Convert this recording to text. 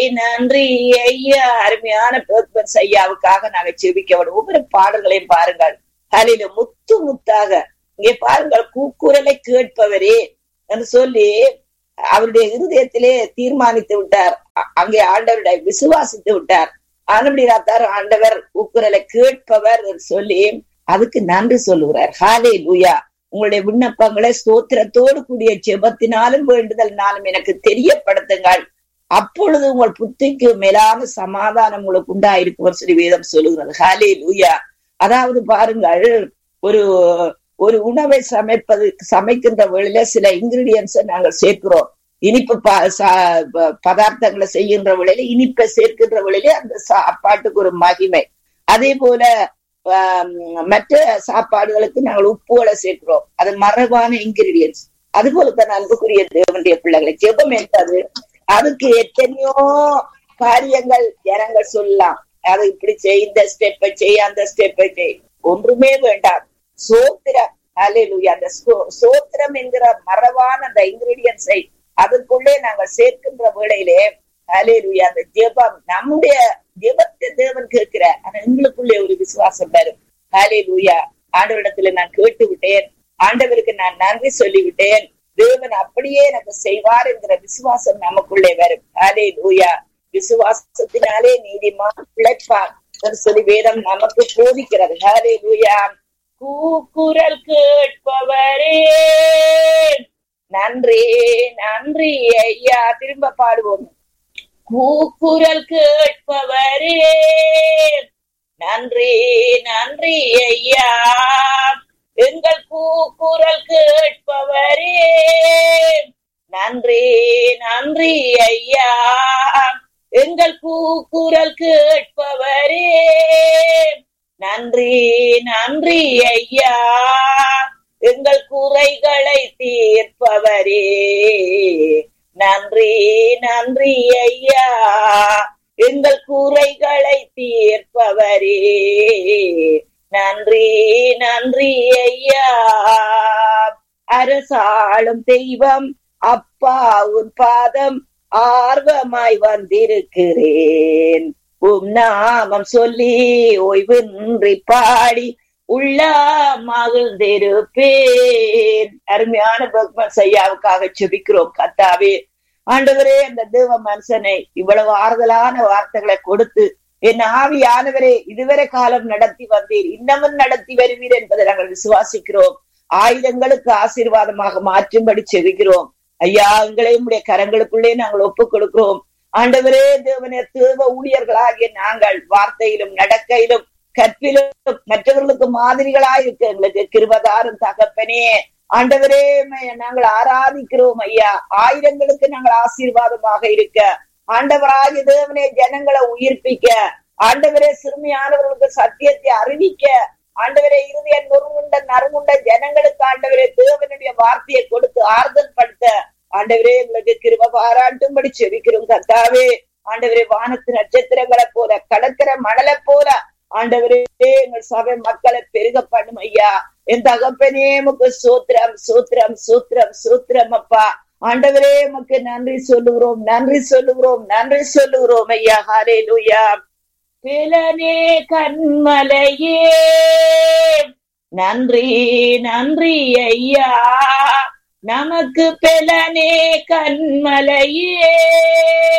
நன்றி ஐயா அருமையான பேர்பன்ஸ் ஐயாவுக்காக நாங்க செபிக்க விட ஒவ்வொரு பாடல்களையும் பாருங்கள் அதில முத்து முத்தாக இங்கே பாருங்கள் கூக்குரலை கேட்பவரே என்று சொல்லி அவருடைய இருதயத்திலே தீர்மானித்து விட்டார் அ- அங்கே ஆண்டவருடைய விசுவாசித்து விட்டார் ஆனபடியாத்தார் ஆண்டவர் கூக்குரலை கேட்பவர் என்று சொல்லி அதுக்கு நன்றி சொல்லுகிறார் ஹாலே லூயா உங்களுடைய விண்ணப்பங்களை ஸ்தோத்திரத்தோடு கூடிய ஜெபத்தினாலும் வேண்டுதல்னாலும் எனக்கு தெரியப்படுத்துங்கள் அப்பொழுது உங்கள் புத்திக்கு மேலான சமாதானம் உங்களுக்கு உண்டாயிருக்கும் சொல்லி வேதம் சொல்லுகிறது ஹாலே லூயா அதாவது பாருங்கள் ஒரு ஒரு உணவை சமைப்பது சமைக்கின்ற வேளையில சில இன்கிரீடியன்ஸ் நாங்கள் சேர்க்கிறோம் இனிப்பு ப- சா- ப- பதார்த்தங்களை செய்கின்ற வேளையில இனிப்பை சேர்க்கின்ற வேளையில அந்த சாப்பாட்டுக்கு ஒரு மகிமை அதே போல ஆம், மற்ற சாப்பாடுகளுக்கு நாங்கள் உப்புகளை சேர்க்கிறோம் அது மரபான இன்கிரீடியன்ஸ் அது போலத்தான் அன்புக்குரிய தேவனுடைய பிள்ளைகளை ஜெபம் என்பது அதுக்கு எத்தனையோ காரியங்கள் ஜனங்கள் சொல்லலாம் அது இப்படி செய் இந்த ஸ்டெப்பை செய் அந்த ஸ்டெப்பை செய் ஒன்றுமே வேண்டாம் சோத்திரம் ஹalleluya அந்த சோ- சோத்திரம் என்கிற மரபான அந்த இன்கிரீடியன்ஸை அதுக்குள்ளே நாங்கள் சேர்க்கின்ற வேளையிலே ஹalleluya அந்த ஜெபம் நம்முடைய ஜெபத்தை தேவன் கேட்கிற ஆனா எங்களுக்குள்ளே ஒரு விசுவாசம் வரும் ஹalleluya ஆண்டவரிடத்துல நான் கேட்டு விட்டேன் ஆண்டவருக்கு நான் நன்றி சொல்லிவிட்டேன் தேவன் அப்படியே எனக்கு செய்வார் என்கிற விசுவாசம் நமக்குள்ளே வரும் ஹalleluya விசுவாசத்தினாலே நீதிமான் பிழைப்பான் என்று சொல்லி வேதம் நமக்கு போதிக்கிறது ஹalleluya கூக்குரல் கேட்பவரே நன்றி நன்றி ஐயா திரும்ப பாடுவோம் கூக்குரல் கேட்பவரே நன்றி நன்றி ஐயா எங்கள் கூக்குரல் கேட்பவரே நன்றி நன்றி ஐயா எங்கள் கூக்குரல் கேட்பவரே நன்றி நன்றி ஐயா எங்கள் குறைகளை தீர்ப்பவரே நன்றி நன்றி ஐயா எங்கள் குறைகளை தீர்ப்பவரே நன்றி நன்றி ஐயா அரசாளும் தெய்வம் அப்பா உன் பாதம் ஆர்வமாய் வந்திருக்கிறேன் உம் நாமம் சொல்லி ஓய்வின்றி பாடி உள்ள மகிழ்ந்திருப்பேன் அருமையான பக்மன் ஐயாவுக்காக செபிக்கிறோம் கத்தாவே ஆண்டவரே அந்த தேவ மனுஷனை இவ்வளவு ஆறுதலான வார்த்தைகளை கொடுத்து என் ஆவியானவரே இதுவரை காலம் நடத்தி வந்தீர் இன்னமும் நடத்தி வருவீர் என்பதை நாங்கள் விசுவாசிக்கிறோம் ஆயுதங்களுக்கு ஆசீர்வாதமாக மாற்றும்படி செவிக்கிறோம் ஐயா எங்களை உடைய கரங்களுக்குள்ளே நாங்கள் ஒப்புக் கொடுக்கிறோம் ஆண்டவரே தேவனே தேவ ஊழியர்களாகிய நாங்கள் வார்த்தையிலும் நடக்கையிலும் கற்பிலும் மற்றவர்களுக்கு மாதிரிகளாய் இருக்க எங்களுக்கு கிருபதாரும் தகப்பனே ஆண்டவரே உம்மை நாங்கள் ஆராதிக்கிறோம் ஐயா ஆயிரங்களுக்கு நாங்கள் ஆசீர்வாதமாக இருக்க ஆண்டவராகிய தேவனே ஜனங்களை உயிர்ப்பிக்க ஆண்டவரே சிறுமியானவர்களுக்கு சத்தியத்தை அறிவிக்க ஆண்டவரே இறுதிய நொறுங்குண்ட நறுங்குண்ட ஜனங்களுக்கு ஆண்டவரே தேவனுடைய வார்த்தையை கொடுத்து ஆறுதல் படுத்த ஆண்டவரே எங்களுக்கு கிருப பாராட்டும்படி செவிக்கிறோம் கர்த்தாவே ஆண்டவரே வானத்து நட்சத்திரங்களை போல கடற்கிற மணலை போல ஆண்டவரே எங்கள் சபை மக்களை பெருக பண்ணும் ஐயா என் தகப்பனே உமக்கு சூத்திரம் சூத்திரம் சூத்திரம் சூத்திரம் அப்பா ஆண்டவரே உமக்கு நன்றி சொல்லுகிறோம் நன்றி சொல்லுகிறோம் நன்றி சொல்லுகிறோம் ஐயா ஹாலே லூயா பிளனே கண்மலையே நன்றி நன்றி ஐயா நமக்கு பெலனே கண்மலையே